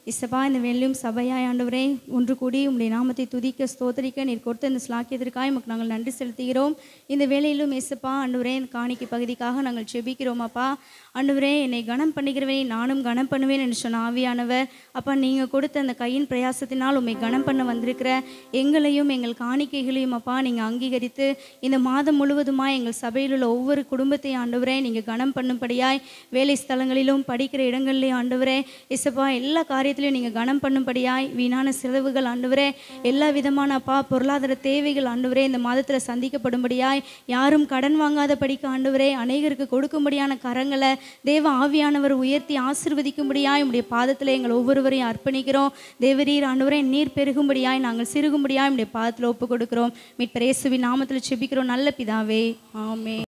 இசப்பா இந்த வேலையும் சபையாய் ஆண்டவரே ஒன்று கூடி உம்முடைய நாமத்தை துதிக்க ஸ்தோத்தரிக்க நீர் கொடுத்த இந்த ஸ்லாக்கியத்திற்காக உமக்கு நாங்கள் நன்றி செலுத்துகிறோம் இந்த வேலையிலும் இசப்பா ஆண்டவரே இந்த காணிக்கை பகுதிக்காக நாங்கள் செபிக்கிறோம் அப்பா ஆண்டவரே என்னை கனம் பண்ணுகிறவனை நானும் கனம் பண்ணுவேன் என்று சொன்ன ஆவியானவர் அப்பா நீங்கள் கொடுத்த அந்த கையின் பிரயாசத்தினால் உம்மை கனம் பண்ண வந்திருக்கிற எங்களையும் எங்கள் காணிக்கைகளையும் அப்பா நீங்கள் அங்கீகரித்து இந்த மாதம் முழுவதுமாய் எங்கள் சபையில் உள்ள ஒவ்வொரு குடும்பத்தையும் ஆண்டவரே நீங்கள் கனம் பண்ணும்படியாய் வேலை ஸ்தலங்களிலும் படிக்கிற இடங்கள்லையும் ஆண்டவரே இசப்பா எல்லா காரியத்திலையும் நீங்கள் கனம் பண்ணும்படியாய் வீணான செலவுகள் ஆண்டவரே எல்லா விதமான அப்பா பொருளாதார தேவைகள் ஆண்டவரே இந்த மாதத்தில் சந்திக்கப்படும்படியாய் யாரும் கடன் வாங்காத படிக்க ஆண்டவரே அநேகருக்கு கொடுக்கும்படியான கரங்களை தேவ ஆவியானவர் உயர்த்தி ஆசிர்வதிக்கும்படியாய் உடைய பாதத்தில் எங்கள் ஒவ்வொருவரையும் அர்ப்பணிக்கிறோம் தேவரீர் ஆண்டவரே நீர் பெருகும்படியாய் நாங்கள் சிறுகும்படியாய் உடைய பாதத்தில் ஒப்பு கொடுக்கிறோம் மீட்பரேசுவின் நாமத்தில் செபிக்கிறோம் நல்ல பிதாவே ஆமே